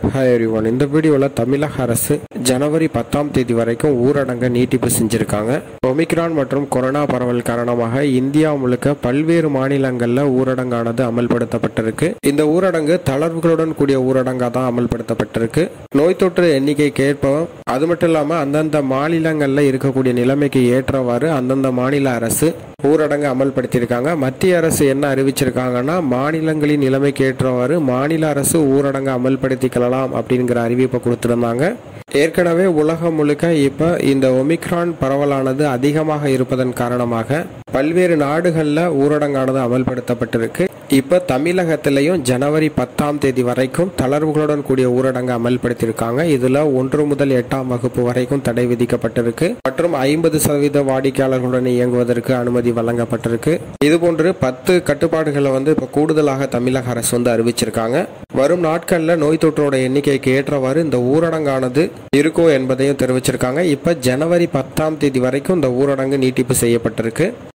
hi everyone இந்த வீடியோவில் தமிழக அரசு ஜனவரி பத்தாம் தேதி வரைக்கும் ஊரடங்கை நீட்டிப்பு செஞ்சிருக்காங்க ஒமிக்ரான் மற்றும் கொரோனா பரவல் காரணமாக இந்தியா முழுக்க பல்வேறு மாநிலங்களில் ஊரடங்கானது அமல்படுத்தப்பட்டிருக்கு இந்த ஊரடங்கு தளர்வுகளுடன் கூடிய ஊரடங்காக தான் அமல்படுத்தப்பட்டிருக்கு நோய் தொற்று எண்ணிக்கைக்கு ஏற்ப அது மட்டும் இல்லாமல் அந்தந்த மாநிலங்களில் இருக்கக்கூடிய நிலைமைக்கு ஏற்றவாறு அந்தந்த மாநில அரசு ஊரடங்கு அமல்படுத்தியிருக்காங்க மத்திய அரசு என்ன அறிவிச்சிருக்காங்கன்னா மாநிலங்களின் நிலைமைக்கு ஏற்றவாறு மாநில அரசு ஊரடங்கு அமல்படுத்திக்கலாம் அப்படிங்கிற அறிவிப்பை கொடுத்திருந்தாங்க ஏற்கனவே உலகம் முழுக்க இப்போ இந்த ஒமிக்ரான் பரவலானது அதிகமாக இருப்பதன் காரணமாக பல்வேறு நாடுகளில் ஊரடங்கானது அமல்படுத்தப்பட்டிருக்கு இப்போ தமிழகத்திலையும் ஜனவரி பத்தாம் தேதி வரைக்கும் தளர்வுகளுடன் கூடிய ஊரடங்கு அமல்படுத்தியிருக்காங்க இதில் ஒன்று முதல் எட்டாம் வகுப்பு வரைக்கும் தடை விதிக்கப்பட்டிருக்கு மற்றும் ஐம்பது சதவீத வாடிக்கையாளர்களுடன் இயங்குவதற்கு அனுமதி வழங்கப்பட்டிருக்கு இதுபோன்று பத்து கட்டுப்பாடுகளை வந்து இப்போ கூடுதலாக தமிழக அரசு வந்து அறிவிச்சிருக்காங்க வரும் நாட்களில் நோய் தொற்றோட எண்ணிக்கைக்கு ஏற்றவாறு இந்த ஊரடங்கானது இருக்கும் என்பதையும் தெரிவிச்சிருக்காங்க இப்போ ஜனவரி பத்தாம் தேதி வரைக்கும் இந்த ஊரடங்கு நீட்டிப்பு செய்யப்பட்டிருக்கு